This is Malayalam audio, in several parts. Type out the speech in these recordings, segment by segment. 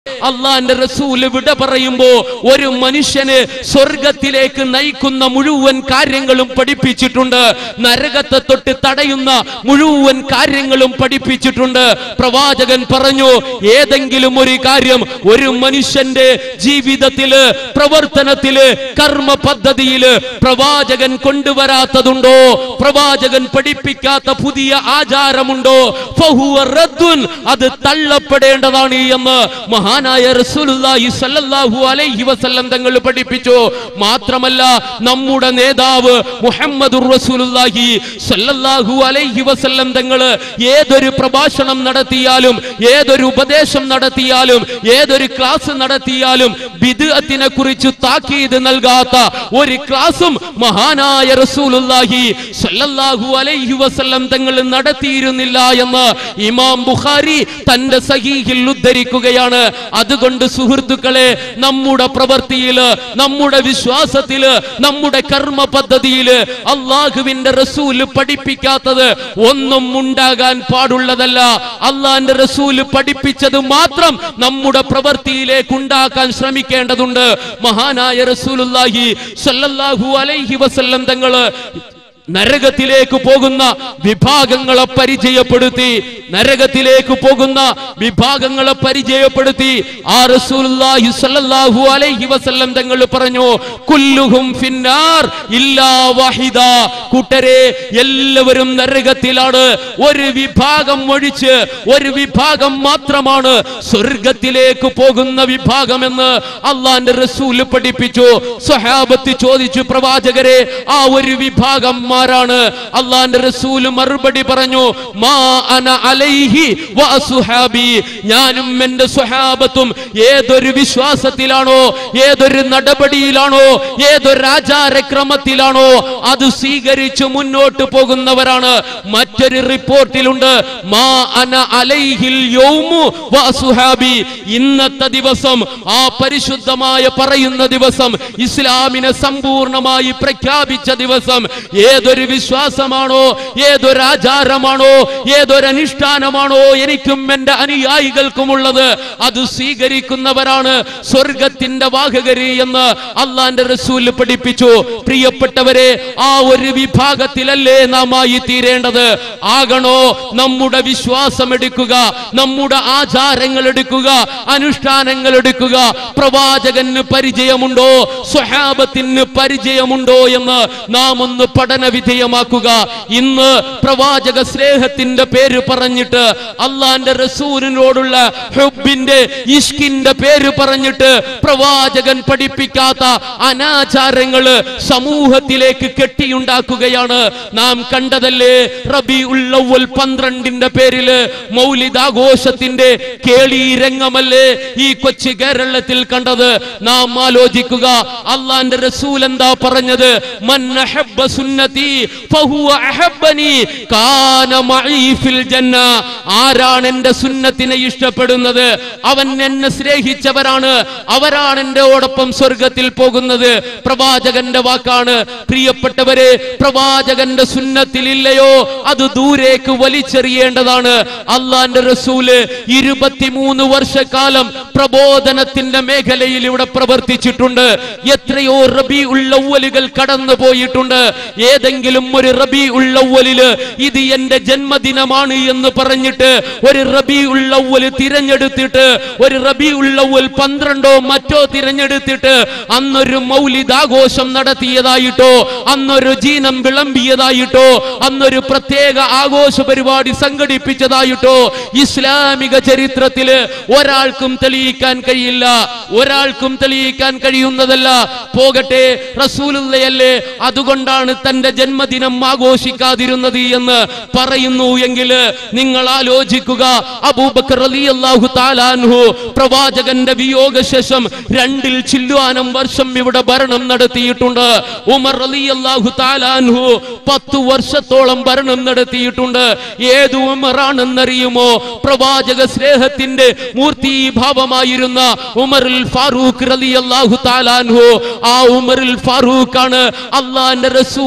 അള്ളാന്റെ റസൂല് വിട പറയുമ്പോ ഒരു മനുഷ്യന് സ്വർഗത്തിലേക്ക് നയിക്കുന്ന മുഴുവൻ കാര്യങ്ങളും പഠിപ്പിച്ചിട്ടുണ്ട് നരകത്തെ തൊട്ട് തടയുന്ന മുഴുവൻ കാര്യങ്ങളും പഠിപ്പിച്ചിട്ടുണ്ട് പ്രവാചകൻ പറഞ്ഞു ഏതെങ്കിലും ഒരു കാര്യം ഒരു മനുഷ്യന്റെ ജീവിതത്തില് പ്രവർത്തനത്തില് കർമ്മ പദ്ധതിയില് പ്രവാചകൻ കൊണ്ടുവരാത്തതുണ്ടോ പ്രവാചകൻ പഠിപ്പിക്കാത്ത പുതിയ ആചാരമുണ്ടോ ഫഹുവ റദ്ദുൻ അത് തള്ളപ്പെടേണ്ടതാണ് എന്ന് മഹാനായ റസൂലുള്ളാഹി സ്വല്ലല്ലാഹു അലൈഹി വസല്ലം തങ്ങൾ പഠിപ്പിച്ചു മാത്രമല്ല നമ്മുടെ നേതാവ് മുഹമ്മദുർ റസൂലുള്ളാഹി സ്വല്ലല്ലാഹു അലൈഹി വസല്ലം തങ്ങൾ ഏതൊരു പ്രഭാഷണം നടത്തിയാലും ഏതൊരു ഉപദേശം നടത്തിയാലും ഏതൊരു ക്ലാസ് നടത്തിയാലും ബിദ്അത്തിനെ കുറിച്ച് താക്കീത് നൽകാത്ത ഒരു ക്ലാസും മഹാനായ റസൂലുള്ളാഹി സ്വല്ലല്ലാഹു അലൈഹി വസല്ലം തങ്ങൾ നടത്തിയിരുന്നില്ല എന്ന് ഇമാം ബുഖാരി തന്റെ സഹീഹിൽ ഉദ്ധരിക്കുകയാണ് അതുകൊണ്ട് സുഹൃത്തുക്കളെ നമ്മുടെ പ്രവൃത്തിയില് നമ്മുടെ വിശ്വാസത്തില് നമ്മുടെ കർമ്മ പദ്ധതിയില് അള്ളാഹുവിന്റെ റസൂല് പഠിപ്പിക്കാത്തത് ഒന്നും ഉണ്ടാകാൻ പാടുള്ളതല്ല അള്ളാന്റെ റസൂല് പഠിപ്പിച്ചത് മാത്രം നമ്മുടെ പ്രവൃത്തിയിലേക്ക് ഉണ്ടാക്കാൻ ശ്രമിക്കേണ്ടതുണ്ട് മഹാനായ റസൂലുള്ളാഹി സ്വല്ലല്ലാഹു അലൈഹി വസല്ലം തങ്ങള് നരകത്തിലേക്ക് പോകുന്ന വിഭാഗങ്ങളെ പരിചയപ്പെടുത്തി നരകത്തിലേക്ക് പോകുന്ന വിഭാഗങ്ങളെ പരിചയപ്പെടുത്തി ആ റസൂലുള്ളാഹി സ്വല്ലല്ലാഹു അലൈഹി വസല്ലം തങ്ങൾ പറഞ്ഞു കുല്ലുഹും ഫിന്നാർ ഇല്ലാ വഹിദ കൂട്ടരെ എല്ലാവരും നരകത്തിലാണ് ഒരു വിഭാഗം ഒഴിച്ച് ഒരു വിഭാഗം മാത്രമാണ് സ്വർഗത്തിലേക്ക് പോകുന്ന വിഭാഗമെന്ന് അള്ളാന്റെ റസൂല് പഠിപ്പിച്ചു സ്വഹാബത്ത് ചോദിച്ചു പ്രവാചകരെ ആ ഒരു വിഭാഗം ആരാണ് അള്ളാന്റെ റസൂല് മറുപടി പറഞ്ഞു മാ അന അലൈഹി വ അസ്ഹാബി ഞാനും എന്റെ സ്വഹാബത്തും ഏതൊരു വിശ്വാസത്തിലാണോ ഏതൊരു നടപടിയിലാണോ ഏതൊരു ആചാരക്രമത്തിലാണോ അത് സ്വീകരിച്ച് മുന്നോട്ട് പോകുന്നവരാണ് മറ്റൊരു റിപ്പോർട്ടിലുണ്ട് മാ അന അലൈഹിൽ യൗമു വ അസ്ഹാബി ഇന്നത്തെ ദിവസം ആ പരിശുദ്ധമായ പറയുന്ന ദിവസം ഇസ്ലാമിനെ സമ്പൂർണമായി പ്രഖ്യാപിച്ച ദിവസം ഏതൊരു വിശ്വാസമാണോ ഏതൊരു ആചാരമാണോ ഏതൊരു അനുഷ്ഠാനമാണോ എനിക്കും എന്റെ അനുയായികൾക്കുമുള്ളത് അത് സ്വീകരിക്കുന്നവരാണ് സ്വർഗത്തിന്റെ വാഹകരി എന്ന് അള്ളാന്റെ റസൂല് പഠിപ്പിച്ചു പ്രിയപ്പെട്ടവരെ ആ ഒരു വിഭാഗത്തിലല്ലേ നാം ആയി തീരേണ്ടത് ആകണോ നമ്മുടെ വിശ്വാസം എടുക്കുക നമ്മുടെ ആചാരങ്ങൾ എടുക്കുക അനുഷ്ഠാനങ്ങൾ എടുക്കുക പ്രവാചകന് പരിചയമുണ്ടോ സ്വഹാബത്തിന് പരിചയമുണ്ടോ എന്ന് നാം ഒന്ന് പഠന വിധേയമാക്കുക ഇന്ന് പ്രവാചക സ്നേഹത്തിന്റെ പേര് പറഞ്ഞിട്ട് അള്ളാന്റെ റസൂലിനോടുള്ള ഹുബിന്റെ ഇഷ്കിന്റെ പേര് പറഞ്ഞിട്ട് പ്രവാചകൻ പഠിപ്പിക്കാത്ത അനാചാരങ്ങള് സമൂഹത്തിലേക്ക് കെട്ടിയുണ്ടാക്കുകയാണ് നാം കണ്ടതല്ലേ റബി ഉള്ളവൽ പന്ത്രണ്ടിന്റെ പേരില് മൗലിതാഘോഷത്തിന്റെ കേളി രംഗമല്ലേ ഈ കൊച്ചു കേരളത്തിൽ കണ്ടത് നാം ആലോചിക്കുക അള്ളാന്റെ റസൂൽ എന്താ പറഞ്ഞത് മൻ അഹബ്ബ സുന്നതി ഫഹുവ അഹബ്ബനി കാന മഈ ഫിൽ ജന്ന ആരാണ് എന്റെ സുന്നത്തിനെ ഇഷ്ടപ്പെടുന്നത് അവൻ എന്നെ സ്നേഹിച്ചവരാണ് അവരാണ് എന്റെയോടൊപ്പം സ്വർഗത്തിൽ പോകുന്നത് പ്രവാചകന്റെ വാക്കാണ് പ്രിയപ്പെട്ടവരെ പ്രവാചകന്റെ സുന്നത്തിൽ ഇല്ലയോ അത് ദൂരേക്ക് വലിച്ചെറിയേണ്ടതാണ് അള്ളാന്റെ റസൂല് ഇരുപത്തിമൂന്ന് വർഷക്കാലം പ്രബോധനത്തിന്റെ മേഖലയിൽ ഇവിടെ പ്രവർത്തിച്ചിട്ടുണ്ട് എത്രയോ റബി ഉള്ളവലുകൾ കടന്നു പോയിട്ടുണ്ട് ഏതെങ്കിലും ഒരു റബി ഉള്ളവലില് ഇത് എന്റെ ജന്മദിനമാണ് എന്ന് പറഞ്ഞിട്ട് ഒരു റബി ഉള്ളവല് തിരഞ്ഞെടുത്തിട്ട് ഒരു റബി ഉള്ളവൽ പന്ത്രണ്ടോ മറ്റോ തിരഞ്ഞെടുത്തിട്ട് അന്നൊരു മൗലിദാഘോഷം നടത്തിയതായിട്ടോ അന്നൊരു ജീനം വിളമ്പിയതായിട്ടോ അന്നൊരു പ്രത്യേക ആഘോഷ പരിപാടി സംഘടിപ്പിച്ചതായിട്ടോ ഇസ്ലാമിക ചരിത്രത്തില് ഒരാൾക്കും തെളിയിക്കാൻ കഴിയില്ല ഒരാൾക്കും തെളിയിക്കാൻ കഴിയുന്നതല്ല പോകട്ടെ റസൂലുള്ളയല്ലേ അതുകൊണ്ടാണ് തന്റെ ജന്മദിനം ആഘോഷിക്കാതിരുന്നത് എന്ന് പറയുന്നു എങ്കിൽ നിങ്ങൾ ആലോചിക്കുക അബൂബക്കർ റളിയല്ലാഹു താലാൻഹു പ്രവാചകന്റെ വിയോഗശേഷം രണ്ടിൽ ചില്ലുവാനം വർഷം ഇവിടെ ഭരണം നടത്തിയിട്ടുണ്ട് ഉമർ റളിയല്ലാഹു താലാൻഹു പത്തു വർഷത്തോളം ഭരണം നടത്തിയിട്ടുണ്ട് ഏത് ഉമറാണെന്നറിയുമോ പ്രവാചക സ്നേഹത്തിന്റെ മൂർത്തീഭാവമായിരുന്ന ഉമറുൽ ഫാറൂഖ് റളിയല്ലാഹു താലാൻഹു ആ ഉമറുൽ ഫാറൂഖ് ആണ് അള്ളാന്റെ റസൂല്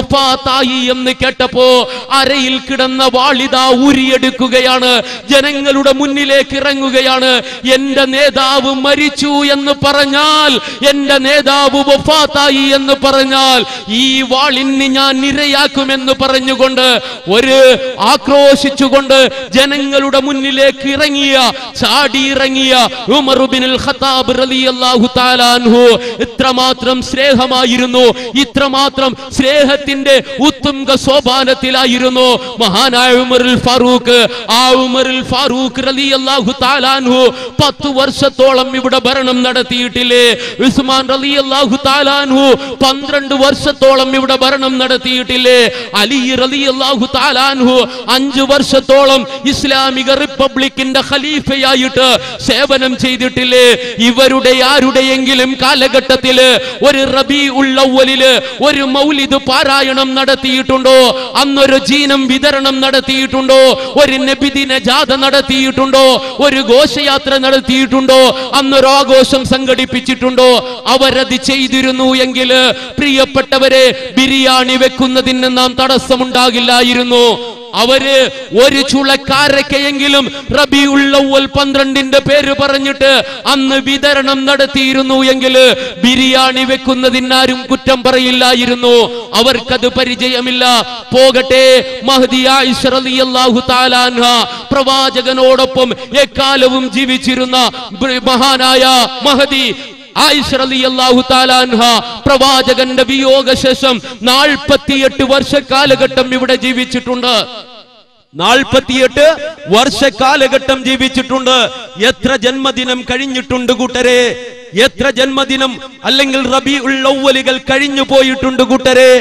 വഫാത്തായി എന്ന് കേട്ടപ്പോ അരയിൽ കിടന്ന വാളിത ഊരിയെടുക്കുകയാണ് ജനങ്ങളുടെ മുന്നിലേക്ക് ഇറങ്ങുകയാണ് എന്റെ നേതാവ് മരിച്ചു എന്ന് പറഞ്ഞാൽ എന്റെ നേതാവ് വഫാത്തായി എന്ന് പറഞ്ഞാൽ ഈ വാളിന് ഞാൻ നിരയാക്കുമെന്ന് പറഞ്ഞുകൊണ്ട് ഒരു ആക്രോശിച്ചുകൊണ്ട് ജനങ്ങളുടെ മുന്നിലേക്ക് ഇറങ്ങിയ ചാടി ഇറങ്ങിയ ഉമറുബിനുൽ ഖത്താബ് റളിയല്ലാഹു തആല അൻഹു ഇത്രമാത്രം സ്നേഹമായിരുന്നു ഇത്രമാത്രം സ്നേഹത്തിന്റെ ഉത്തുംഗ സോപാനത്തിലായിരുന്നു മഹാനായ ഉമറുൽ ഫാറൂഖ് ആ ഉമറുൽ ഫാറൂഖ് റളിയല്ലാഹു തആല അൻഹു പത്ത് വർഷത്തോളം ഇവിടെ ഭരണം നടത്തിയിട്ടില്ലേ ഉസ്മാൻ റളിയല്ലാഹു തആല അൻഹു പന്ത്രണ്ട് വർഷത്തോളം ഇവിടെ ഭരണം നടത്തിയിട്ടില്ലേ അലി റളിയല്ലാഹു തആല അൻഹു അഞ്ചു വർഷത്തോളം ഇസ്ലാമിക റിപ്പബ്ലിക്കിന്റെ ഖലീഫയായിട്ട് സേവനം ചെയ്തിട്ടില്ലേ ഇവരുടെ ആരുടെയെങ്കിലും കാലഘട്ടത്തില് ഒരു റബി ഉള്ളവലില് ഒരു മൗലിദ് പാരായണം നടത്തിയിട്ടുണ്ടോ അന്നൊരു ജീനം വിതരണം നടത്തിയിട്ടുണ്ടോ ഒരു നബിദിന ജാഥ നടത്തിയിട്ടുണ്ടോ ഒരു ഘോഷയാത്ര നടത്തിയിട്ടുണ്ടോ അന്നൊരു ആഘോഷം സംഘടിപ്പിച്ചിട്ടുണ്ടോ അവരത് ചെയ്തിരുന്നു എങ്കിൽ പ്രിയപ്പെട്ടവരെ ബിരിയാണി വെക്കുന്നതിന് നാം തടസ്സമുണ്ടാകില്ലായിരുന്നു അവര് ഒരു ചുളക്കാരക്കെയെങ്കിലും റബിയുള്ളവൽ പന്ത്രണ്ടിന്റെ പേര് പറഞ്ഞിട്ട് അന്ന് വിതരണം നടത്തിയിരുന്നു എങ്കിൽ ബിരിയാണി വെക്കുന്നതിനാരും കുറ്റം പറയില്ലായിരുന്നു അവർക്കത് പരിചയമില്ല പോകട്ടെ മഹദി ആയിഷ റളിയല്ലാഹു തആല അൻഹ പ്രവാചകനോടൊപ്പം എക്കാലവും ജീവിച്ചിരുന്ന ബ്- മഹാനായ മഹദി ആയിഷ റളിയല്ലാഹു തആല അൻഹ പ്രവാചകന്റെ വിയോഗശേഷം നാൽപ്പത്തിയെട്ട് വർഷ കാലഘട്ടം ഇവിടെ ജീവിച്ചിട്ടുണ്ട് നാൽപ്പത്തിയെട്ട് വർഷ കാലഘട്ടം ജീവിച്ചിട്ടുണ്ട് എത്ര ജന്മദിനം കഴിഞ്ഞിട്ടുണ്ട് കൂട്ടരെ എത്ര ജന്മദിനം അല്ലെങ്കിൽ റബി ഉള്ളവലുകൾ കഴിഞ്ഞു പോയിട്ടുണ്ട് കൂട്ടരെ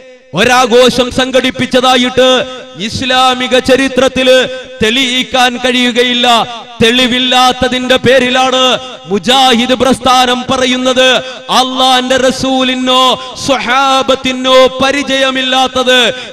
ഒരാഘോഷം സംഘടിപ്പിച്ചതായിട്ട് ഇസ്ലാമിക ചരിത്രത്തില് തെളിയിക്കാൻ കഴിയുകയില്ല തെളിവില്ലാത്തതിന്റെ പേരിലാണ് മുജാഹിദ് പ്രസ്ഥാനം പറയുന്നത് അള്ളാന്റെ റസൂലിനോ സ്വഹാബത്തിനോ പരിചയമില്ലാത്തത്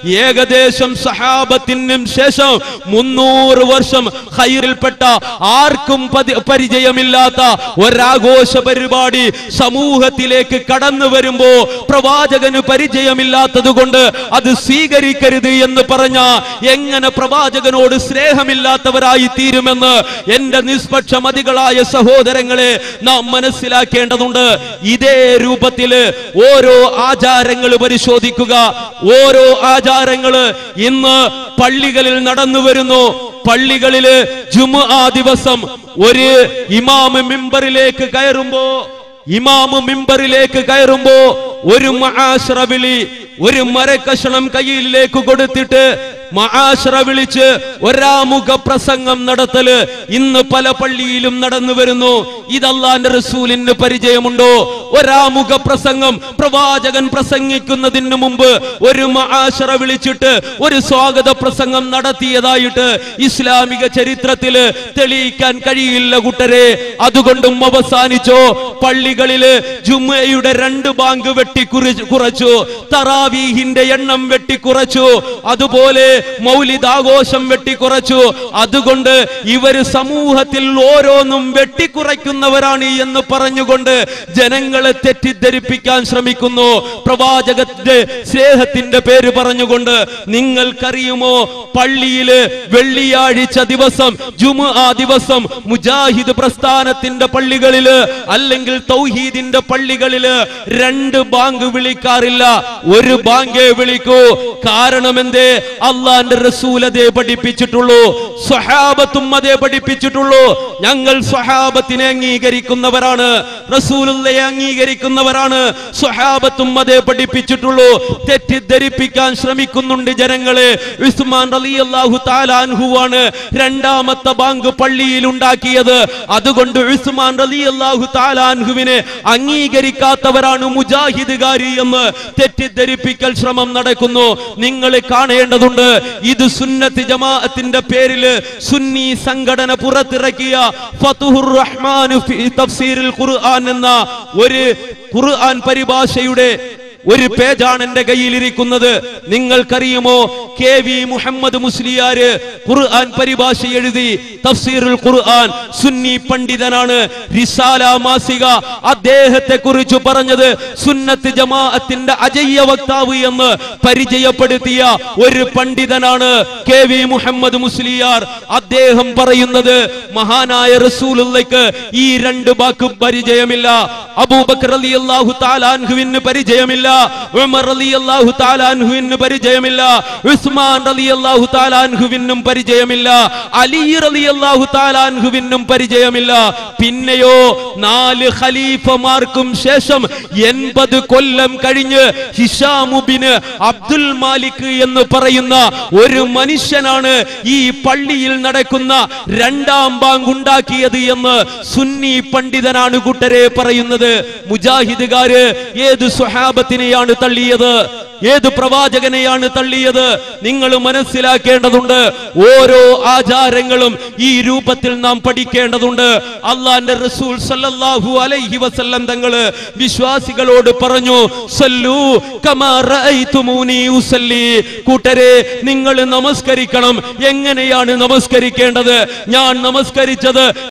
ഏകദേശം സ്വഹാബത്തിനും ശേഷം മുന്നൂറ് വർഷം ഹൈറിൽപ്പെട്ട ആർക്കും പതി- പരിചയമില്ലാത്ത ഒരാഘോഷ പരിപാടി സമൂഹത്തിലേക്ക് കടന്നു വരുമ്പോ പ്രവാചകന് പരിചയമില്ലാത്തത് കൊണ്ട് അത് സ്വീകരിക്കരുത് എന്ന് പറഞ്ഞ എങ്ങനെ പ്രവാചകനോട് സ്നേഹമില്ലാത്തവരായി തീരുമെന്ന് എന്റെ നിഷ്പക്ഷമതികളായ സഹോദരങ്ങളെ നാം മനസ്സിലാക്കേണ്ടതുണ്ട് ഇതേ രൂപത്തില് ഓരോ ആചാരങ്ങൾ പരിശോധിക്കുക ഓരോ ആചാരങ്ങള് ഇന്ന് പള്ളികളിൽ നടന്നു വരുന്നു പള്ളികളില് ജുമുആ ദിവസം ഒരു ഇമാമ് മിമ്പറിലേക്ക് കയറുമ്പോ ഇമാമ് മിമ്പറിലേക്ക് കയറുമ്പോ ഒരു മഹാശ്ര വിളി ഒരു മരക്കഷണം കയ്യിലേക്ക് കൊടുത്തിട്ട് മഹാശ്ര വിളിച്ച് ഒരാമുഖ പ്രസംഗം നടത്തല് ഇന്ന് പല പള്ളിയിലും നടന്നു വരുന്നു ഇതല്ലാന്റെ റസൂലിന് പരിചയമുണ്ടോ ഒരാമുഖ പ്രസംഗം പ്രവാചകൻ പ്രസംഗിക്കുന്നതിന് മുമ്പ് ഒരു മഹാശ്ര വിളിച്ചിട്ട് ഒരു സ്വാഗത പ്രസംഗം നടത്തിയതായിട്ട് ഇസ്ലാമിക ചരിത്രത്തില് തെളിയിക്കാൻ കഴിയില്ല കൂട്ടരെ അതുകൊണ്ടും അവസാനിച്ചോ പള്ളികളില് ജുമ്മയുടെ രണ്ട് ബാങ്ക് വെട്ടിക്കുറി കുറച്ചു തറാവീഹിന്റെ എണ്ണം വെട്ടിക്കുറച്ചു അതുപോലെ മൗലിദാഘോഷം വെട്ടിക്കുറച്ചു അതുകൊണ്ട് ഇവര് സമൂഹത്തിൽ ഓരോന്നും വെട്ടിക്കുറയ്ക്കുന്നവരാണ് എന്ന് പറഞ്ഞുകൊണ്ട് ജനങ്ങളെ തെറ്റിദ്ധരിപ്പിക്കാൻ ശ്രമിക്കുന്നു പ്രവാചകത്തിന്റെ സ്നേഹത്തിന്റെ പേര് പറഞ്ഞുകൊണ്ട് നിങ്ങൾക്കറിയുമോ പള്ളിയില് വെള്ളിയാഴ്ച ദിവസം ജുമു ആ ദിവസം മുജാഹിദ് പ്രസ്ഥാനത്തിന്റെ പള്ളികളില് അല്ലെങ്കിൽ തൗഹീദിന്റെ പള്ളികളില് രണ്ട് ബാങ്ക് വിളിക്കാറില്ല ഒരു ബാങ്കേ വിളിക്കൂ കാരണം എന്തേ അള്ളാന്റെ റസൂൽ അതേ പഠിപ്പിച്ചിട്ടുള്ളൂ സ്വഹാബത്തും അതേ പഠിപ്പിച്ചിട്ടുള്ളൂ ഞങ്ങൾ സ്വഹാബത്തിനെ അംഗീകരിക്കുന്നവരാണ് റസൂലുള്ളയെ അംഗീകരിക്കുന്നവരാണ് സ്വഹാബത്തും അതേ പഠിപ്പിച്ചിട്ടുള്ളൂ തെറ്റിദ്ധരിപ്പിക്കാൻ ശ്രമിക്കുന്നുണ്ട് ജനങ്ങളെ ഉസ്മാൻ റളിയല്ലാഹു തആല അൻഹുവാണ് രണ്ടാമത്തെ ബാങ്ക് പള്ളിയിൽ ഉണ്ടാക്കിയത് അതുകൊണ്ട് ഉസ്മാൻ റളിയല്ലാഹു തആല അൻഹുവിനെ അംഗീകരിക്കാത്തവരാണ് മുജാഹിദുകാരി എന്ന് തെറ്റിദ്ധരിപ്പിക്കൽ ശ്രമം നടക്കുന്നു നിങ്ങൾ കാണേണ്ടതുണ്ട് ഇത് സുന്നത്ത് ജമാഅത്തിന്റെ പേരില് സുന്നി സംഘടന പുറത്തിറക്കിയ ഫതുഹുർ റഹ്മാൻ ഫി തഫ്സീരിൽ ഖുർആൻ എന്ന ഒരു ഖുർആൻ പരിഭാഷയുടെ ഒരു പേജാണ് എന്റെ കയ്യിലിരിക്കുന്നത് നിങ്ങൾക്കറിയുമോ കെ വി മുഹമ്മദ് മുസ്ലിയാര് ഖുർആൻ പരിഭാഷ എഴുതി തഫ്സീറുൽ ഖുർആൻ സുന്നി പണ്ഡിതനാണ് റിസാല മാസിക അദ്ദേഹത്തെ കുറിച്ച് പറഞ്ഞത് സുന്നത്ത് ജമാഅത്തിന്റെ അജയ്യ വക്താവ് എന്ന് പരിചയപ്പെടുത്തിയ ഒരു പണ്ഡിതനാണ് കെ വി മുഹമ്മദ് മുസ്ലിയാർ അദ്ദേഹം പറയുന്നത് മഹാനായ റസൂലുള്ളയ്ക്ക് ഈ രണ്ട് വാക്കും പരിചയമില്ല അബൂബക്കർ റളിയല്ലാഹു താലാൻഹുവിന് പരിചയമില്ല ഉമർ റളിയല്ലാഹു താലാൻഹുവിന് പരിചയമില്ല ഉസ്മാൻ റളിയല്ലാഹു താലാൻഹുവിനും പരിചയമില്ല അലി റളിയല്ലാഹു താലാൻഹുവിനും പരിചയമില്ല പിന്നെയോ നാല് ഖലീഫമാർക്കും ശേഷം എൺപത് കൊല്ലം കഴിഞ്ഞ് ഹിഷാമുബിന് അബ്ദുൽ മാലിക് എന്ന് പറയുന്ന ഒരു മനുഷ്യനാണ് ഈ പള്ളിയിൽ നടക്കുന്ന രണ്ടാം ബാങ്ക് ഉണ്ടാക്കിയത് എന്ന് സുന്നി പണ്ഡിതനാണ് കൂട്ടരെ പറയുന്നത് മുജാഹിദുകാര് ഏത് സ്വഹാബത്തിനെയാണ് തള്ളിയത് ഏത് പ്രവാചകനെയാണ് തള്ളിയത് നിങ്ങൾ മനസ്സിലാക്കേണ്ടതുണ്ട് ഓരോ ആചാരങ്ങളും ഈ രൂപത്തിൽ നാം പഠിക്കേണ്ടതുണ്ട് അള്ളാന്റെ റസൂൽ സല്ലല്ലാഹു അലൈഹി വസല്ലം തങ്ങള് വിശ്വാസികളോട് പറഞ്ഞു സല്ലു കമാ റഅയ്തുമൂനി ഉസല്ലി കൂട്ടരെ നിങ്ങൾ നമസ്കരിക്കണം എങ്ങനെയാണ് നമസ്കരിക്കേണ്ടത് ഞാൻ നമസ്കരിച്ചത്